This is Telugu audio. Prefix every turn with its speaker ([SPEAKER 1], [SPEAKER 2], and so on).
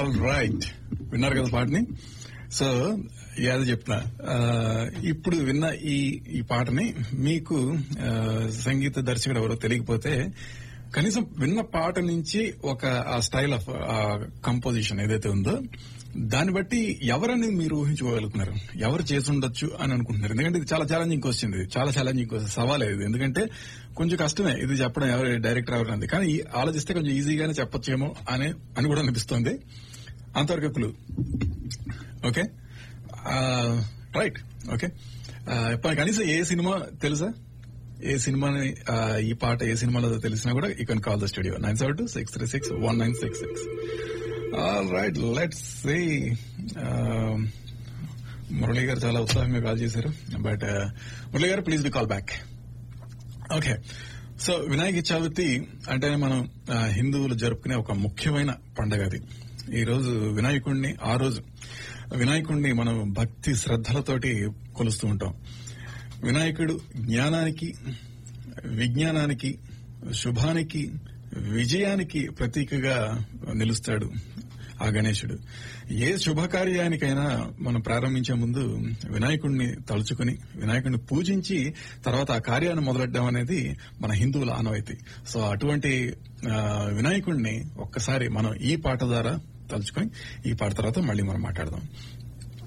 [SPEAKER 1] ఆల్ రైట్ విన్నారు కదా పాటని సో యాది చెప్తున్నా ఆ, ఇప్పుడు విన్న ఈ ఈ పాటని మీకు ఆ, సంగీత దర్శకుడు ఎవరో తెలియకపోతే కనీసం విన్న పాట నుంచి ఒక ఆ స్టైల్ ఆఫ్ కంపోజిషన్ ఏదైతే ఉందో దాన్ని బట్టి ఎవరని మీరు ఊహించుకోగలుగుతున్నారు ఎవరు చేసి ఉండొచ్చు అని అనుకుంటున్నారు ఎందుకంటే ఇది చాలా ఛాలెంజింగ్ క్వశ్చన్ ఇది చాలా ఛాలెంజింగ్ క్వశ్చన్ సవాల్ ఇది ఎందుకంటే కొంచెం కష్టమే ఇది చెప్పడం ఎవరు డైరెక్టర్ ఎవరు కానీ ఈ ఆలోచిస్తే కొంచెం ఈజీగానే చెప్పొచ్చేమో అని అని కూడా అనిపిస్తుంది అంతవరకు క్లూ ఓకే రైట్ ఓకే కనీసం ఏ సినిమా తెలుసా ఏ సినిమాని ఆ, ఈ పాట ఏ సినిమాలో తెలిసినా కూడా you can call the studio nine seven two six three six one nine six six all right let's see Murali garu చాలా ఉత్సాహంగా కాల్ చేశారు but Murali garu please be call back okay so Vinayaka Chavithi అంటే మనం ఆ, హిందువులు జరుపుకునే ఒక ముఖ్యమైన పండగ అది ఈ రోజు వినాయకుడిని ఆ రోజు వినాయకుడిని మనం భక్తి శ్రద్ధలతోటి కొలుస్తూ ఉంటాం వినాయకుడు జ్ఞానానికి విజ్ఞానానికి శుభానికి విజయానికి ప్రతీకగా నిలుస్తాడు ఆ గణేశుడు ఏ శుభకార్యానికైనా మనం ప్రారంభించే ముందు వినాయకుడిని తలుచుకుని వినాయకుడిని పూజించి తర్వాత ఆ కార్యాన్ని మొదలెట్టడం అనేది మన హిందువుల ఆనవాయితీ సో అటువంటి ఆ, వినాయకుడిని ఒక్కసారి మనం ఈ పాట ద్వారా తలుచుకొని ఈ పాట తర్వాత మళ్ళీ మనం మాట్లాడదాం